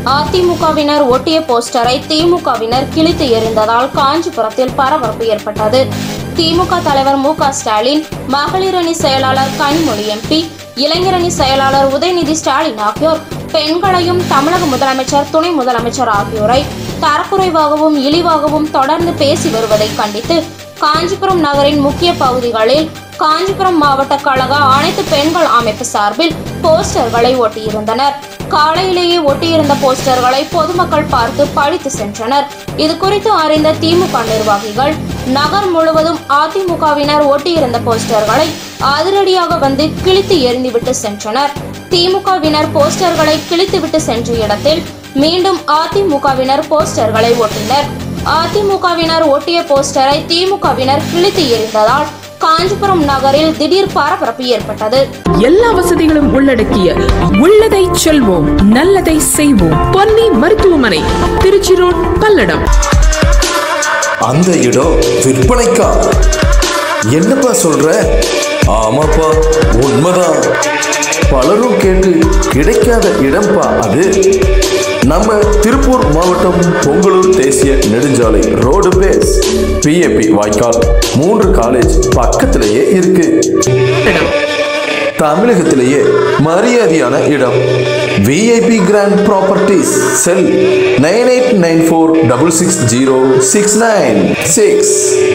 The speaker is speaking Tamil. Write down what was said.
அதிமுகவினர் ஒட்டிய போஸ்டரை திமுகவினர் கிழித்து எறிந்ததால் காஞ்சிபுரத்தில் பரபரப்பு ஏற்பட்டது திமுக தலைவர் மு க ஸ்டாலின் மகளிரணி செயலாளர் கனிமொழி எம்பி இளைஞரணி செயலாளர் உதயநிதி ஸ்டாலின் ஆகியோர் பெண்களையும் தமிழக முதலமைச்சர் துணை முதலமைச்சர் ஆகியோரை தரக்குறைவாகவும் இழிவாகவும் தொடர்ந்து பேசி வருவதை கண்டித்து காஞ்சிபுரம் நகரின் முக்கிய பகுதிகளில் காஞ்சிபுரம் மாவட்ட கழக அனைத்து பெண்கள் அமைப்பு சார்பில் போஸ்டர்களை ஒட்டியிருந்தனர் காலையிலேயே ஒட்டியிருந்த போஸ்டர்களை பொதுமக்கள் பார்த்து படித்து சென்றனர் இது குறித்து அறிந்த திமுக நிர்வாகிகள் நகர் முழுவதும் அதிமுகவினர் ஒட்டியிருந்த போஸ்டர்களை அதிரடியாக வந்து கிழித்து எறிந்துவிட்டு சென்றனர் திமுகவினர் போஸ்டர்களை கிழித்துவிட்டு சென்ற இடத்தில் மீண்டும் அதிமுகவினர் போஸ்டர்களை ஒட்டினர் அதிமுகவினர் ஒட்டிய போஸ்டரை திமுகவினர் கிழித்து எறிந்ததால் காஞ்சிபுரம் நகரில் திடீர் பரபரப்பு ஏற்பட்டது எல்லா வசதிகளும் உள்ளடக்கிய உள்ளதை செல்வோம் நல்லதை செய்வோம் பொன்னி மருத்துவமனை திருச்சி ரோட் பல்லடம் அந்த இடம் விற்பனைக்கா என்னப்பா சொல்ற ஆமாப்பா உண்மைதான் பலரும் கேட்டு கிடைக்காத இடம்பா அது நம்ம திருப்பூர் மாவட்டம் பொங்கலூர் தேசிய நெடுஞ்சாலை ரோடு பேஸ் பிஏபி வாய்க்கால் மூன்று காலேஜ் பக்கத்திலேயே இருக்கு தமிழகத்திலேயே மரியாதையான இடம் VIP grand properties cell nine eight nine four double six zero six nine six